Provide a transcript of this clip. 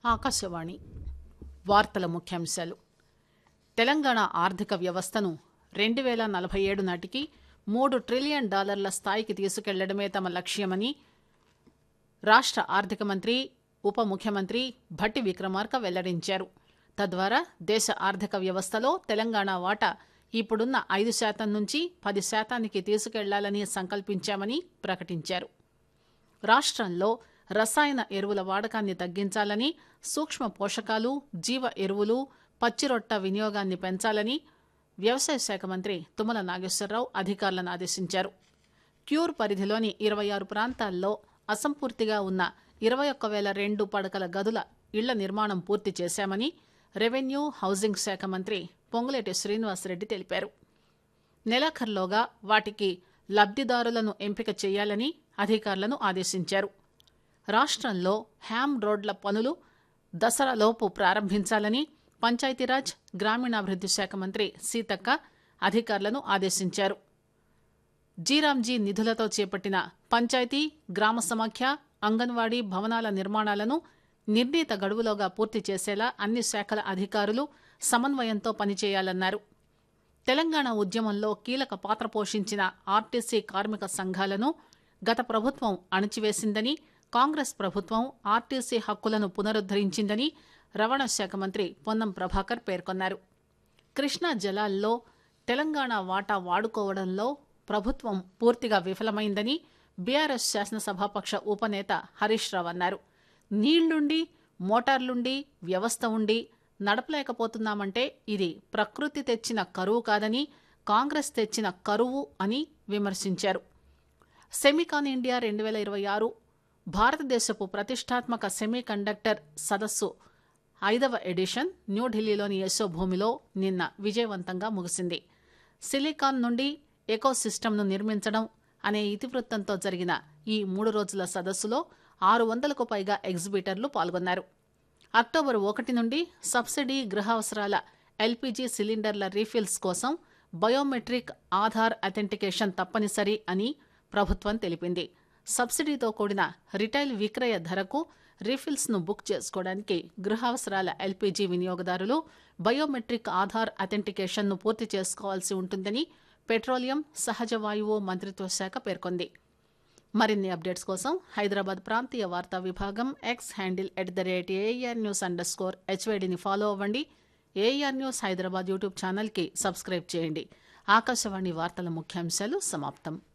ఆకాశవాణి వార్తల ముఖ్యాంశాలు తెలంగాణ ఆర్థిక వ్యవస్థను రెండు పేల నలభై ఏడు నాటికి మూడు ట్రిలియన్ డాలర్ల స్థాయికి తీసుకెళ్లడమే తమ లక్ష్యమని రాష్ట ఆర్థిక మంత్రి ఉప ముఖ్యమంత్రి భట్టి విక్రమార్క వెల్లడించారు తద్వారా దేశ ఆర్థిక వ్యవస్థలో తెలంగాణ వాటా ఇప్పుడున్న ఐదు శాతం నుంచి పది శాతానికి తీసుకెళ్లాలని సంకల్పించామని ప్రకటించారు రాష్ట్రంలో రసాయన ఎరువుల వాడకాన్ని తగ్గించాలని సూక్ష్మ పోషకాలు జీవ ఎరువులు పచ్చిరొట్ట వినియోగాన్ని పెంచాలని వ్యవసాయ శాఖ మంత్రి తుమ్మల నాగేశ్వరరావు అధికారులను ఆదేశించారు క్యూర్ పరిధిలోని ఇరవై ఆరు ప్రాంతాల్లో అసంపూర్తిగా ఉన్న ఇరవై ఒక్క వేల రెండు పడకల గదుల ఇళ్ల నిర్మాణం పూర్తి చేశామని రెవెన్యూ హౌసింగ్ శాఖ మంత్రి పొంగులేటి శ్రీనివాసరెడ్డి తెలిపారు నెలాఖరులోగా వాటికి లబ్దిదారులను ఎంపిక చేయాలని అధికారులను ఆదేశించారు రాష్ట్రంలో హ్యామ్ రోడ్ల పనులు దసరాలోపు ప్రారంభించాలని పంచాయతీరాజ్ గ్రామీణాభివృద్ది శాఖ మంత్రి సీతక్క అధికారులను ఆదేశించారు జీరాంజీ నిధులతో చేపట్టిన పంచాయతీ గ్రామ సమాఖ్య అంగన్వాడీ భవనాల నిర్మాణాలను నిర్ణీత గడువులోగా పూర్తి చేసేలా అన్ని శాఖల అధికారులు సమన్వయంతో పనిచేయాలన్నారు తెలంగాణ ఉద్యమంలో కీలక పాత్ర పోషించిన ఆర్టీసీ కార్మిక సంఘాలను గత ప్రభుత్వం అణచివేసిందని కాంగ్రెస్ ప్రభుత్వం ఆర్టీసీ హక్కులను పునరుద్దరించిందని రవాణా శాఖ మంత్రి పొన్నం ప్రభాకర్ పేర్కొన్నారు కృష్ణా జలాల్లో తెలంగాణ వాటా వాడుకోవడంలో ప్రభుత్వం పూర్తిగా విఫలమైందని బీఆర్ఎస్ శాసనసభాపక్ష ఉపనేత హరీష్ రావు అన్నారు నీళ్లుండి మోటార్లుండి వ్యవస్థ ఉండి నడపలేకపోతున్నామంటే ఇది ప్రకృతి తెచ్చిన కరువు కాదని కాంగ్రెస్ తెచ్చిన కరువు అని విమర్శించారు సెమికాన్ ఇండియా రెండు వేల ఇరవై ఆరు భారతదేశపు ప్రతిష్టాత్మక సెమీ కండక్టర్ సదస్సు ఐదవ ఎడిషన్ న్యూఢిల్లీలోని యశోభూమిలో నిన్న విజయవంతంగా ముగిసింది సిలికాన్ నుండి ఎకోసిస్టమ్ను నిర్మించడం అనే ఇతివృత్తంతో జరిగిన ఈ మూడు రోజుల సదస్సులో ఆరు వందలకు పైగా ఎగ్జిబిటర్లు పాల్గొన్నారు అక్టోబర్ ఒకటి నుండి సబ్సిడీ గృహావసరాల ఎల్పీజీ సిలిండర్ల రీఫిల్స్ కోసం బయోమెట్రిక్ ఆధార్ అథెంటికేషన్ తప్పనిసరి అని ప్రభుత్వం తెలిపింది సబ్సిడీతో కూడిన రిటైల్ విక్రయ ధరకు రీఫిల్స్ ను బుక్ చేసుకోవడానికి గృహావసరాల ఎల్పీజీ వినియోగదారులు బయోమెట్రిక్ ఆధార్ అథెంటికేషన్ ను పూర్తి చేసుకోవాల్సి ఉంటుందని పెట్రోలియం సహజ వాయువు మంత్రిత్వ శాఖ పేర్కొంది మరిన్ని అప్డేట్స్ కోసం హైదరాబాద్ ప్రాంతీయ వార్తా విభాగం X handle at the rate AR news underscore స్కోర్ హెచ్వైడిని ఫాలో అవ్వండి ఏఆర్ న్యూస్ హైదరాబాద్ యూట్యూబ్ ఛానల్కి సబ్స్క్రైబ్ చేయండి ఆకాశవాణి వార్తల ముఖ్యాంశాలు సమాప్తం